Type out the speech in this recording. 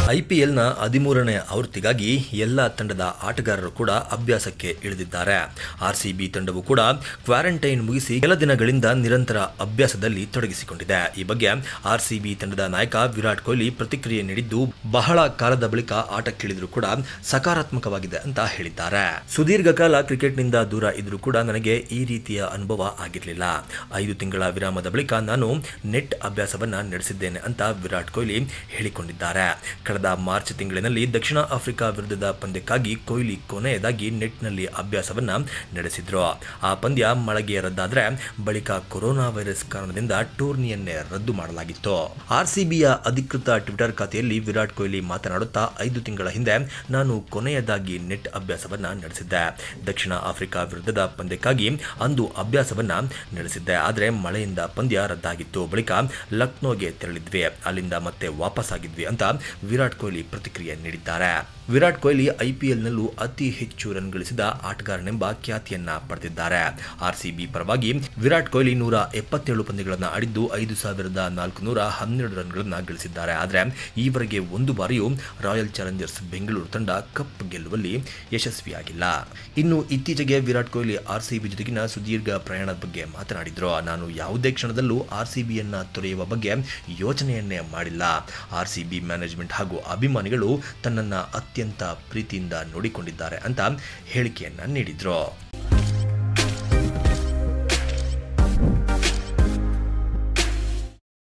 ಐಪಿಎಲ್ನ ಹದಿಮೂರನೇ ಆವೃತ್ತಿಗಾಗಿ ಎಲ್ಲ ತಂಡದ ಆಟಗಾರರು ಕೂಡ ಅಭ್ಯಾಸಕ್ಕೆ ಇಳಿದಿದ್ದಾರೆ ಆರ್ಸಿಬಿ ತಂಡವು ಕೂಡ ಕ್ವಾರಂಟೈನ್ ಮುಗಿಸಿ ಕೆಲ ದಿನಗಳಿಂದ ನಿರಂತರ ಅಭ್ಯಾಸದಲ್ಲಿ ತೊಡಗಿಸಿಕೊಂಡಿದೆ ಈ ಬಗ್ಗೆ ಆರ್ಸಿಬಿ ತಂಡದ ನಾಯಕ ವಿರಾಟ್ ಕೊಹ್ಲಿ ಪ್ರತಿಕ್ರಿಯೆ ನೀಡಿದ್ದು ಬಹಳ ಕಾಲದ ಬಳಿಕ ಆಟಕ್ಕಿಳಿದ್ರು ಕೂಡ ಸಕಾರಾತ್ಮಕವಾಗಿದೆ ಅಂತ ಹೇಳಿದ್ದಾರೆ ಸುದೀರ್ಘ ಕಾಲ ಕ್ರಿಕೆಟ್ನಿಂದ ದೂರ ಇದ್ರೂ ಕೂಡ ನನಗೆ ಈ ರೀತಿಯ ಅನುಭವ ಆಗಿರಲಿಲ್ಲ ಐದು ತಿಂಗಳ ವಿರಾಮದ ಬಳಿಕ ನಾನು ನೆಟ್ ಅಭ್ಯಾಸವನ್ನ ನಡೆಸಿದ್ದೇನೆ ಅಂತ ವಿರಾಟ್ ಕೊಹ್ಲಿ ಹೇಳಿಕೊಂಡಿದ್ದಾರೆ ಕಳೆದ ಮಾರ್ಚ್ ತಿಂಗಳಿನಲ್ಲಿ ದಕ್ಷಿಣ ಆಫ್ರಿಕಾ ವಿರುದ್ಧದ ಪಂದ್ಯಕ್ಕಾಗಿ ಕೊಹ್ಲಿ ಕೊನೆಯದಾಗಿ ನೆಟ್ನಲ್ಲಿ ಅಭ್ಯಾಸವನ್ನ ನಡೆಸಿದ್ರು ಆ ಪಂದ್ಯ ಮಳೆಗೆ ರದ್ದಾದ್ರೆ ಬಳಿಕ ಕೊರೋನಾ ವೈರಸ್ ಕಾರಣದಿಂದ ಟೂರ್ನಿಯನ್ನೇ ರದ್ದು ಮಾಡಲಾಗಿತ್ತು ಆರ್ಸಿಬಿಯ ಅಧಿಕೃತ ಟ್ವಿಟರ್ ಖಾತೆಯಲ್ಲಿ ವಿರಾಟ್ ಕೊಹ್ಲಿ ಮಾತನಾಡುತ್ತಾ ಐದು ತಿಂಗಳ ಹಿಂದೆ ನಾನು ಕೊನೆಯದಾಗಿ ನೆಟ್ ಅಭ್ಯಾಸವನ್ನ ನಡೆಸಿದ್ದೆ ದಕ್ಷಿಣ ಆಫ್ರಿಕಾ ವಿರುದ್ಧದ ಪಂದ್ಯಕ್ಕಾಗಿ ಅಂದು ಅಭ್ಯಾಸವನ್ನ ನಡೆಸಿದ್ದೆ ಆದರೆ ಮಳೆಯಿಂದ ಪಂದ್ಯ ರದ್ದಾಗಿತ್ತು ಬಳಿಕ ಲಕ್ನೋಗೆ ತೆರಳಿದ್ವಿ ಅಲ್ಲಿಂದ ಮತ್ತೆ ವಾಪಸ್ ಆಗಿದ್ವಿ ಅಂತ ವಿರಾಟ್ ಕೊಹ್ಲಿ ಪ್ರತಿಕ್ರಿಯೆ ನೀಡಿದ್ದಾರೆ ವಿರಾಟ್ ಕೊಹ್ಲಿ ಐಪಿಎಲ್ನಲ್ಲೂ ಅತಿ ಹೆಚ್ಚು ರನ್ ಗಳಿಸಿದ ಆಟಗಾರನೆಂಬ ಖ್ಯಾತಿಯನ್ನ ಪಡೆದಿದ್ದಾರೆ ಆರ್ಸಿಬಿ ಪರವಾಗಿ ವಿರಾಟ್ ಕೊಹ್ಲಿ ನೂರ ಎಪ್ಪತ್ತೇಳು ಪಂದ್ಯಗಳನ್ನು ಆಡಿದ್ದು ಐದು ಸಾವಿರದ ನಾಲ್ಕು ನೂರ ಹನ್ನೆರಡು ರನ್ಗಳನ್ನು ಗಳಿಸಿದ್ದಾರೆ ಆದರೆ ಈವರೆಗೆ ಒಂದು ಬಾರಿಯೂ ರಾಯಲ್ ಚಾಲೆಂಜರ್ಸ್ ಬೆಂಗಳೂರು ತಂಡ ಕಪ್ ಗೆಲ್ಲುವಲ್ಲಿ ಯಶಸ್ವಿಯಾಗಿಲ್ಲ ಇನ್ನು ಇತ್ತೀಚೆಗೆ ವಿರಾಟ್ ಕೊಹ್ಲಿ ಆರ್ಸಿಬಿ ಜೊತೆಗಿನ ಸುದೀರ್ಘ ಪ್ರಯಾಣದ ಬಗ್ಗೆ ಮಾತನಾಡಿದ್ರು ನಾನು ಯಾವುದೇ ಕ್ಷಣದಲ್ಲೂ ಆರ್ಸಿಬಿಯನ್ನ ತೊರೆಯುವ ಬಗ್ಗೆ ಯೋಚನೆಯನ್ನೇ ಮಾಡಿಲ್ಲ ಆರ್ಸಿಬಿ ಮ್ಯಾನೇಜ್ಮೆಂಟ್ ಹಾಗೂ ಅಭಿಮಾನಿಗಳು ತನ್ನನ್ನ ಅತ್ಯಂತ ಪ್ರೀತಿಯಿಂದ ನೋಡಿಕೊಂಡಿದ್ದಾರೆ ಅಂತ ಹೇಳಿಕೆಯನ್ನ ನೀಡಿದ್ರು